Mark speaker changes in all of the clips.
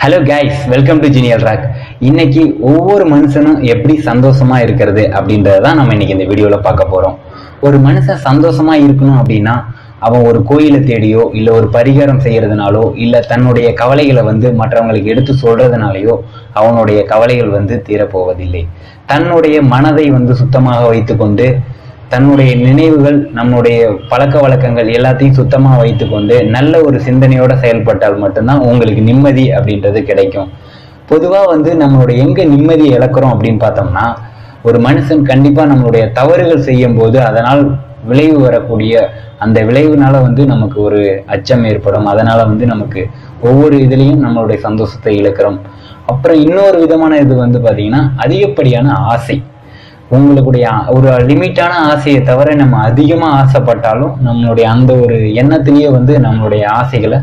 Speaker 1: hello guys welcome to ஜீனியல் ராக் இன்னைக்கு ஒவ்வொரு மனுஷனும் எப்படி சந்தோஷமா இருக்கிறது அப்படின்றத தான் நம்ம இன்னைக்கு இந்த வீடியோல பார்க்க போறோம் ஒரு மனுஷன் சந்தோஷமா இருக்கணும் அப்படின்னா அவன் ஒரு கோயிலை தேடியோ இல்லை ஒரு பரிகாரம் செய்யறதுனாலோ இல்லை தன்னுடைய கவலைகளை வந்து மற்றவங்களுக்கு எடுத்து சொல்றதுனாலயோ அவனுடைய கவலைகள் வந்து தீரப்போவதில்லை தன்னுடைய மனதை வந்து சுத்தமாக வைத்துக்கொண்டு தன்னுடைய நினைவுகள் நம்முடைய பழக்க வழக்கங்கள் எல்லாத்தையும் சுத்தமாக வைத்துக்கொண்டு நல்ல ஒரு சிந்தனையோட செயல்பட்டால் மட்டும்தான் உங்களுக்கு நிம்மதி அப்படின்றது கிடைக்கும் பொதுவாக வந்து நம்மளுடைய எங்கே நிம்மதியை இழக்கிறோம் அப்படின்னு பார்த்தோம்னா ஒரு மனுஷன் கண்டிப்பாக நம்மளுடைய தவறுகள் செய்யும் போது அதனால் விளைவு வரக்கூடிய அந்த விளைவுனால வந்து நமக்கு ஒரு அச்சம் ஏற்படும் அதனால வந்து நமக்கு ஒவ்வொரு இதுலேயும் நம்மளுடைய சந்தோஷத்தை இழக்கிறோம் அப்புறம் இன்னொரு விதமான இது வந்து பார்த்தீங்கன்னா அதிகப்படியான ஆசை உங்களுடைய ஒரு லிமிட்டான ஆசையை தவிர நம்ம அதிகமாக ஆசைப்பட்டாலும் நம்மளுடைய அந்த ஒரு எண்ணத்திலேயே வந்து நம்மளுடைய ஆசைகளை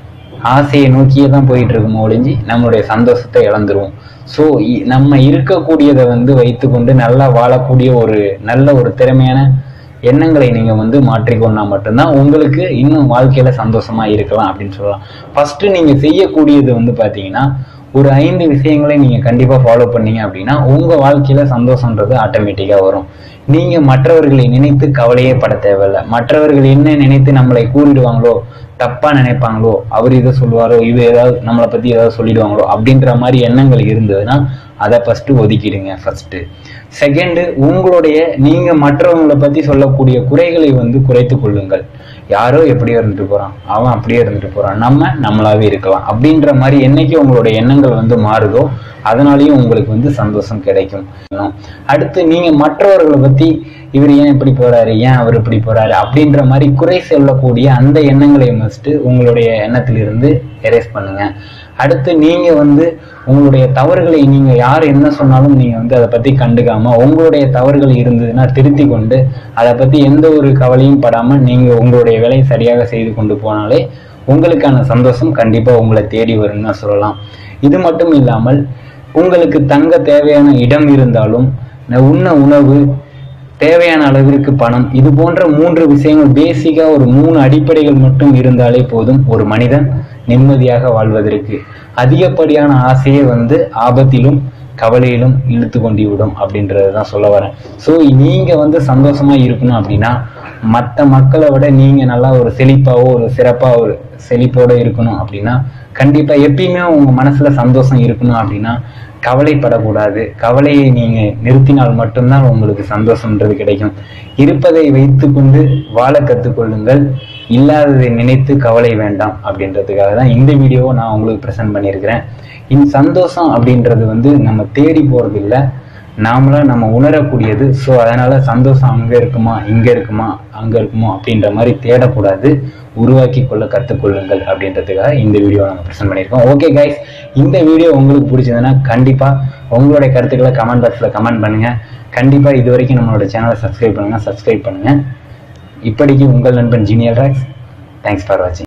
Speaker 1: ஆசையை நோக்கியே தான் போயிட்டு இருக்கோம் ஒழிஞ்சு நம்மளுடைய சந்தோஷத்தை இழந்துருவோம் ஸோ நம்ம இருக்கக்கூடியதை வந்து வைத்துக்கொண்டு நல்லா வாழக்கூடிய ஒரு நல்ல ஒரு திறமையான எண்ணங்களை நீங்க வந்து மாற்றிக்கொண்டா மட்டும்தான் உங்களுக்கு இன்னும் வாழ்க்கையில சந்தோஷமா இருக்கலாம் அப்படின்னு சொல்லலாம் ஃபர்ஸ்ட் நீங்க செய்யக்கூடியது வந்து பாத்தீங்கன்னா ஒரு ஐந்து விஷயங்களை நீங்க கண்டிப்பா ஃபாலோ பண்ணீங்க அப்படின்னா உங்க வாழ்க்கையில சந்தோஷம்ன்றது ஆட்டோமேட்டிக்கா வரும் நீங்க மற்றவர்களை நினைத்து கவலையே பட தேவையில்ல மற்றவர்கள் என்ன நினைத்து நம்மளை கூறிடுவாங்களோ தப்பா நினைப்பாங்களோ அவர் இதை சொல்லுவாரோ இது ஏதாவது நம்மளை பத்தி ஏதாவது சொல்லிடுவாங்களோ அப்படின்ற மாதிரி எண்ணங்கள் இருந்ததுன்னா அதை ஃபர்ஸ்ட் ஒதுக்கிடுங்க ஃபர்ஸ்ட் செகண்ட் உங்களுடைய நீங்க மற்றவங்களை பத்தி சொல்லக்கூடிய குறைகளை வந்து குறைத்து கொள்ளுங்கள் யாரோ எப்படியோ இருந்துட்டு போறான் அவன் அப்படியே இருந்துட்டு போறான் நம்ம நம்மளாவே இருக்கலாம் அப்படின்ற மாதிரி என்னைக்கு உங்களுடைய எண்ணங்கள் வந்து மாறுதோ அதனாலையும் உங்களுக்கு வந்து சந்தோஷம் கிடைக்கும் அடுத்து நீங்க மற்றவர்களை பத்தி இவர் ஏன் இப்படி போறாரு ஏன் அவர் இப்படி போறாரு அப்படின்ற மாதிரி குறை சொல்லக்கூடிய அந்த எண்ணங்களை மஸ்ட் உங்களுடைய எண்ணத்திலிருந்து எரேஸ் பண்ணுங்க அடுத்து நீங்க வந்து உங்களுடைய தவறுகளை நீங்க யார் என்ன சொன்னாலும் நீங்க வந்து அதை பத்தி கண்டுக்காம உங்களுடைய தவறுகள் இருந்ததுன்னா திருத்தி கொண்டு அதை பத்தி எந்த ஒரு கவலையும் படாம நீங்க உங்களுடைய வேலையை சரியாக செய்து கொண்டு போனாலே உங்களுக்கான சந்தோஷம் கண்டிப்பா உங்களை தேடி வரும்னு சொல்லலாம் இது மட்டும் இல்லாமல் உங்களுக்கு தங்க தேவையான இடம் இருந்தாலும் உண்ண உணவு தேவையான அளவிற்கு பணம் இது போன்ற மூன்று விஷயங்கள் பேசிக்கா ஒரு மூணு அடிப்படைகள் மட்டும் இருந்தாலே போதும் ஒரு மனிதன் நிம்மதியாக வாழ்வதற்கு அதிகப்படியான ஆசையே வந்து ஆபத்திலும் கவலையிலும் இழுத்து கொண்டு விடும் அப்படின்றது தான் சொல்ல வரேன் ஸோ நீங்க வந்து சந்தோஷமா இருக்கணும் அப்படின்னா மற்ற மக்களை விட நீங்க நல்லா ஒரு செழிப்பாவோ ஒரு சிறப்பா ஒரு செழிப்போட இருக்கணும் அப்படின்னா கண்டிப்பா எப்பயுமே உங்க மனசுல சந்தோஷம் இருக்கணும் அப்படின்னா கவலைப்படக்கூடாது கவலையை நீங்க நிறுத்தினால் மட்டும்தான் உங்களுக்கு சந்தோஷம்ன்றது கிடைக்கும் இருப்பதை வைத்துக்கொண்டு வாழ கற்றுக்கொள்ளுங்கள் இல்லாததை நினைத்து கவலை வேண்டாம் அப்படின்றதுக்காக தான் இந்த வீடியோவை நான் உங்களுக்கு ப்ரெசென்ட் பண்ணியிருக்கிறேன் இந்த சந்தோஷம் அப்படின்றது வந்து நம்ம தேடி போறது இல்லை நாமளா நம்ம உணரக்கூடியது ஸோ அதனால சந்தோஷம் அங்கே இருக்குமா இங்கே இருக்குமா அங்கே இருக்குமோ அப்படின்ற மாதிரி தேடக்கூடாது உருவாக்கி கொள்ள கற்றுக்கொள்ளுங்கள் அப்படின்றதுக்காக இந்த வீடியோ நம்ம ப்ரெசென்ட் பண்ணியிருக்கோம் ஓகே கைஸ் இந்த வீடியோ உங்களுக்கு பிடிச்சதுன்னா கண்டிப்பாக உங்களுடைய கருத்துக்களை கமெண்ட் பாக்ஸில் கமெண்ட் பண்ணுங்கள் கண்டிப்பாக இது வரைக்கும் நம்மளோட சேனலை சப்ஸ்கிரைப் பண்ணுங்கள் சப்ஸ்கிரைப் பண்ணுங்கள் இப்படிக்கு உங்கள் நண்பன் ஜீனியல் ராக்ஸ் தேங்க்ஸ் ஃபார் வாட்சிங்